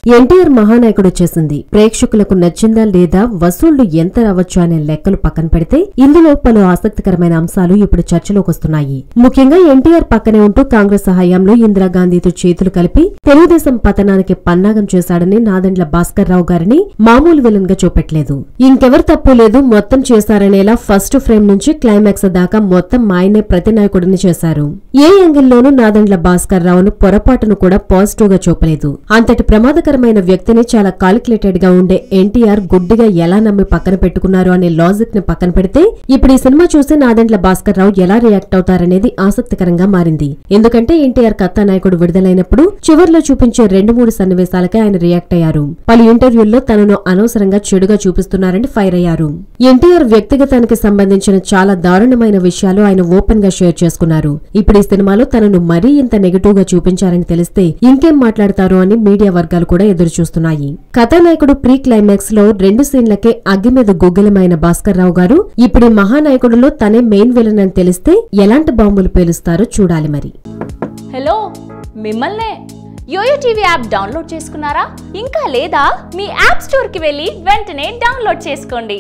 ఎన్టీఆర్ మహానాయకుడు వచ్చేసింది ప్రేక్షకులకు నచ్చిందా లేదా వసూళ్లు ఎంత రావచ్చు అనే లెక్కలు పక్కన పెడితే ఇందులో పలు ఆసక్తికరమైన అంశాలు ఇప్పుడు చర్చలోకి వస్తున్నాయి ముఖ్యంగా ఎన్టీఆర్ పక్కనే ఉంటూ కాంగ్రెస్ హయాంలో ఇందిరాగాంధీతో చేతులు కలిపి తెలుగుదేశం పతనానికి పన్నాగం చేశాడని నాదెండ్ల భాస్కర్ రావు గారిని మామూలు విలన్ గా చూపెట్టలేదు ఇంకెవరు తప్పు లేదు మొత్తం చేశారనేలా ఫస్ట్ ఫ్రేమ్ నుంచి క్లైమాక్స్ దాకా మొత్తం ఆయనే ప్రతినాయకుడిని చేశారు ఏ యాంగిల్లోనూ నాదెండ్ల భాస్కర్ రావును పొరపాటును కూడా పాజిటివ్ గా చూపలేదు అంతటి ప్రమాదకరమైన వ్యక్తిని చాలా కాలిక్యులేటెడ్ గా ఉండే ఎన్టీఆర్ గుడ్డిగా ఎలా నమ్మి పక్కన పెట్టుకున్నారు అనే లాజిక్ ని పక్కన పెడితే ఇప్పుడు ఈ సినిమా చూసి నాదెండ్ల భాస్కర్ రావు ఎలా రియాక్ట్ అవుతారనేది ఆసక్తికరంగా మారింది ఎందుకంటే ఎన్టీఆర్ కథానాయకుడు విడుదలైనప్పుడు చివర్లో చూపించే రెండు మూడు సన్నివేశాలకే ఆయన రియాక్ట్ అయ్యారు పలు ఇంటర్వ్యూల్లో తనను అనవసరంగా చెడుగా చూపిస్తున్నారని ఫైర్ అయ్యారు ఎన్టీఆర్ వ్యక్తిగతానికి సంబంధించిన చాలా దారుణమైన విషయాలు ఆయన ఓపెన్ గా షేర్ చేసుకున్నారు ఇప్పుడు ఈ సినిమాలో తనను మరీ ఇంత నెగటివ్ గా చూపించారని తెలిస్తే ఇంకేం మాట్లాడతారు అని మీడియా వర్గాలు కూడా ఎదురు చూస్తున్నాయి కథానాయకుడు ప్రీ క్లైమాక్స్ లో రెండు సీన్లకే అగ్గి మీద గుగ్గిలమైన భాస్కర్ రావు గారు ఇప్పుడు ఈ మహానాయకుడిలో తనే మెయిన్ విలన్ అని తెలిస్తే ఎలాంటి బాంబులు పేలుస్తారో చూడాలి మరి హలో మిమ్మల్నే యోయో టీవీ యాప్ డౌన్లోడ్ చేసుకున్నారా ఇంకా లేదా మీ యాప్ స్టోర్కి వెళ్ళి వెంటనే డౌన్లోడ్ చేసుకోండి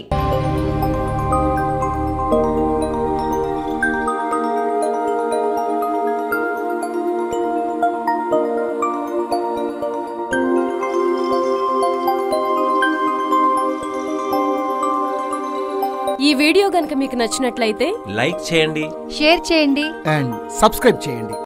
ఈ వీడియో గనుక మీకు నచ్చినట్లయితే లైక్ చేయండి షేర్ చేయండి అండ్ సబ్స్క్రైబ్ చేయండి